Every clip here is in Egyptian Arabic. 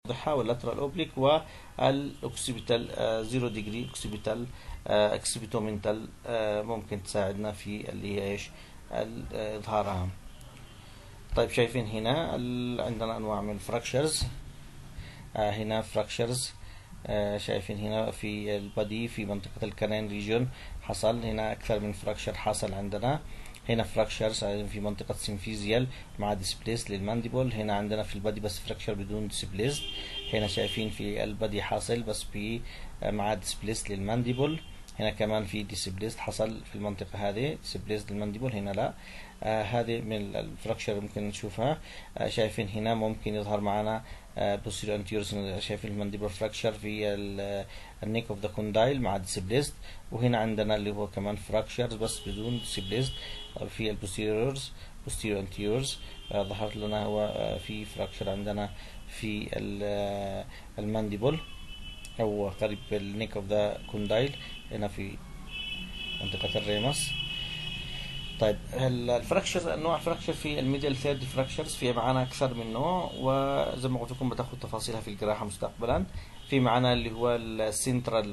واضحة واللاترال اوبليك والاوكسيبيتال زيرو ديجري اوكسيبيتال اكسبيتومنتال ممكن تساعدنا في اللي هي ايش اظهارها طيب شايفين هنا عندنا انواع من الفراكشرز آه هنا فراكشرز آه شايفين هنا في البادي في منطقة الكنين ريجون حصل هنا أكثر من فراكشر حصل عندنا هنا فراكشرز في منطقة سيمفيزيال مع ديسبليس للمانديبل هنا عندنا في البادي بس فراكشر بدون ديسبليس هنا شايفين في البادي حاصل بس في مع ديسبليس للمانديبل هنا كمان في ديسبليس حصل في المنطقة هذه ديسبليس للمانديبل هنا لا آه هذه من الفراكشر ممكن نشوفها آه شايفين هنا ممكن يظهر معنا بوستيريور انتيورس شايفين المانديبل فراكشر في النيك اوف ذا كوندايل مع ديسبليست وهنا عندنا اللي هو كمان فراكشر بس بدون ديسبليست في البوستيريورز بوستيريور انتيورز آه ظهرت لنا هو آه في فراكشر عندنا في المانديبل او قريب النيك اوف ذا كوندايل هنا في منطقة الريمس طيب الفراكشر انواع فراكشر في الميدل ثيرد فراكشرز في معنا اكثر من نوع وزي ما قلت لكم بتاخذ تفاصيلها في الجراحه مستقبلا في معنا اللي هو السنترال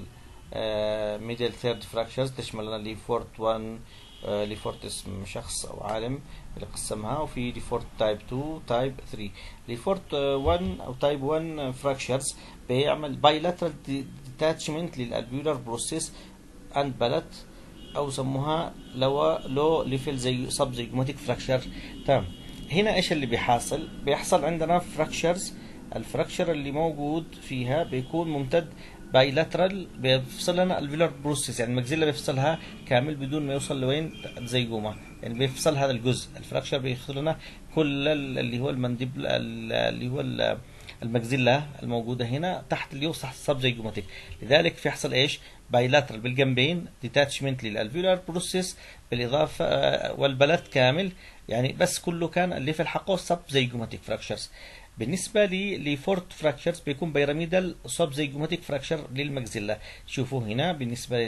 ميدل ثيرد فراكشرز تشمل لنا ليفورت 1 ليفورت اسم شخص او عالم اللي قسمها وفي ليفورت تايب 2 تايب 3 ليفورت 1 او تايب 1 فراكشرز بيعمل بايلاترال ديتاتشمنت للالبيولار بروسيس اند بالات او سموها لو لو ليفل زي سب زيجوماتيك فراكشر تمام هنا ايش اللي بيحصل بيحصل عندنا فراكشرز الفراكشر اللي موجود فيها بيكون ممتد بايلاترال بيفصل لنا الفيلر بروسيس يعني المجزله بيفصلها كامل بدون ما يوصل لوين زيجوما يعني بيفصل هذا الجزء الفراكشر بيفصل لنا كل اللي هو المنديبل اللي هو المجزله الموجوده هنا تحت اللي يوصل السب زيجوماتيك لذلك في يحصل ايش بايلاترال بالجنبين ديتاتشمنت للالفيولار بروسيس بالاضافه والبلد كامل يعني بس كله كان اللي في الحقه سب زيجوماتيك فراكشرز بالنسبه لي لفورت فراكشرز بيكون بيراميدال سب زيجوماتيك فراكشر للمجزله شوفوا هنا بالنسبه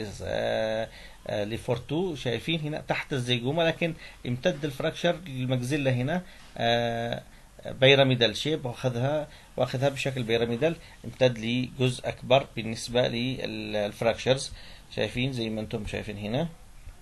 لفورت 2 شايفين هنا تحت الزيجوما لكن امتد الفراكشر للمجزله هنا بيراميدال شيب واخذها واخذها بشكل بيراميدال امتد لجزء اكبر بالنسبه للفراكشرز شايفين زي ما انتم شايفين هنا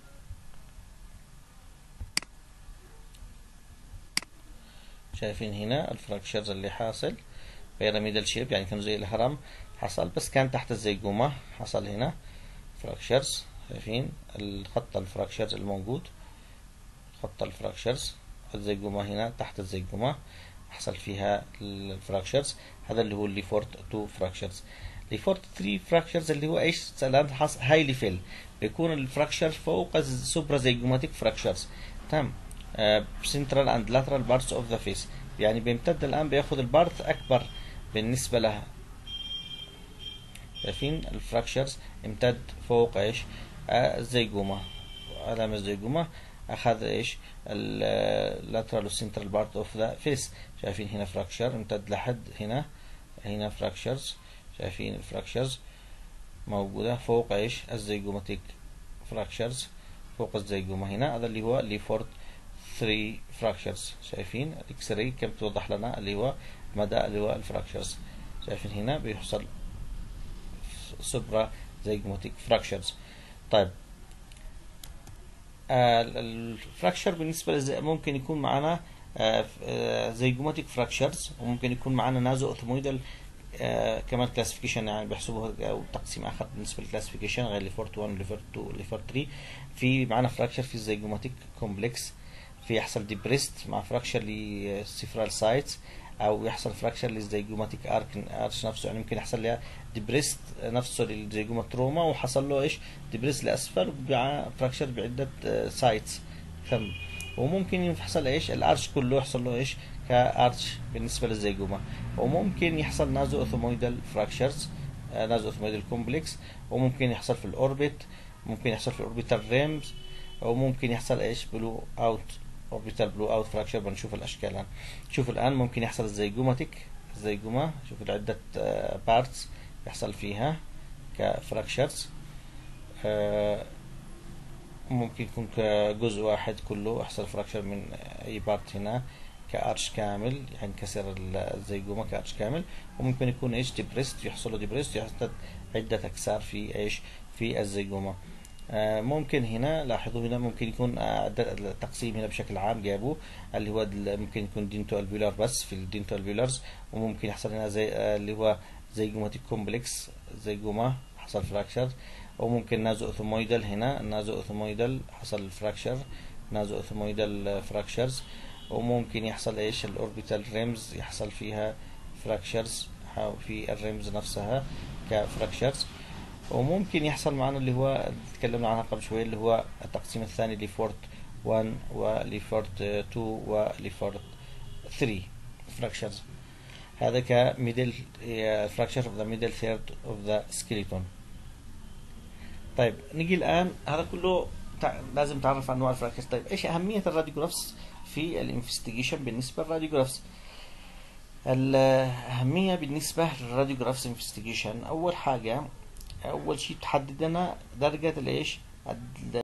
شايفين هنا الفراكشرز اللي حاصل بيراميدال شيب يعني كان زي الهرم حصل بس كان تحت الزيجوما حصل هنا فراكشرز شايفين الخط الفراكشرز الموجود خط الفراكشرز الزيجوما هنا تحت الزيجوما حصل فيها الفراكشرز هذا اللي هو اللي فورت 2 فراكشرز لفورت 3 فراكشرز اللي هو ايش الان حصل هايلي فيل بيكون الفراكشر فوق السوبرا زيجوماتيك فراكشرز تمام سنترال اند لاترال بارتس اوف ذا فيس يعني بيمتد الان بياخذ البارت اكبر بالنسبه لها شايفين الفراكشرز امتد فوق ايش الزيجوما علامة الزيجوما اخذ ايش اللاترال والسنترال بارت اوف ذا فيس شايفين هنا فراكشر امتد لحد هنا هنا فراكشرز شايفين الفراكشرز موجودة فوق ايش الزيجوماتيك فراكشرز فوق الزيجوما هنا هذا اللي هو اللي فورت 3 فراكشرز شايفين الاكس راي كم توضح لنا اللي هو مدى اللي هو الفراكشرز شايفين هنا بيحصل سوبرا زيجوماتيك فراكشرز طيب آه الفراكشر بالنسبة ممكن يكون معنا آه زيجوماتيك فراكشرز وممكن يكون معنا نازو اوثمويدال آه كمان كلاسيفيكيشن يعني بيحسبوها او تقسيم اخر بالنسبه للكلاسيفيكيشن غير لفورت 1 لفورت 2 لفورت 3 في معنا فراكشر في الزيجوماتيك كومبلكس في يحصل ديبريست مع فراكشر للسيفرال سايتس او يحصل فراكشر للزيجوماتيك ارك ارش نفسه يعني ممكن يحصل لها ديبريست نفسه للزيجوما تروما وحصل له ايش ديبريست لاسفل فراكشر بعده سايتس فم وممكن يحصل ايش الارش كله يحصل له ايش كارش بالنسبه للزيجوما وممكن يحصل نازو اوثومويدال فراكشرز نازو اوثومويدال كومبلكس وممكن يحصل في الاوربت ممكن يحصل في الاوربيتال ريمز وممكن يحصل ايش بلو اوت اوربيتال بلو اوت فراكشر بنشوف الاشكال الان شوف الان ممكن يحصل الزيجوماتيك الزيجوما شوف العدة بارتس يحصل فيها كفراكشرز ممكن يكون كجزء واحد كله يحصل فراكشر من اي بارت هنا كارش كامل ينكسر الزيجومة كارش كامل وممكن يكون ايش ديبريست يحصل له ديبريست يحصل عدة اكسار في ايش في الزيجومة آه، ممكن هنا لاحظوا هنا ممكن يكون آه، التقسيم هنا بشكل عام جابوه اللي هو ممكن يكون دينتو الفيولار بس في الدينتو الفيولارز وممكن يحصل هنا زي آه، اللي هو زيجوماتيك كومبلكس زيجوما حصل فراكشر وممكن نازو اوثومويدال هنا نازو اوثومويدال حصل فراكشر نازو اوثومويدال فراكشرز وممكن يحصل ايش الاوربيتال ريمز يحصل فيها فراكشرز في الريمز نفسها كفراكشرز وممكن يحصل معنا اللي هو تكلمنا عنها قبل شوي اللي هو التقسيم الثاني لفورت 1 ولفورت 2 ولفورت 3 فراكشرز هذا كميدل فراكشر اوف ذا ميدل ثيرد اوف ذا سكيلتون طيب نجي الان هذا كله تع... لازم تعرف انواع الفراكشرز طيب ايش اهميه الراديوجرافس في الانفستيجيشن بالنسبه للراديوجرافس الأهمية بالنسبة للراديوجرافس انفستيجيشن أول حاجة أول شيء تحدد لنا درجة الإيش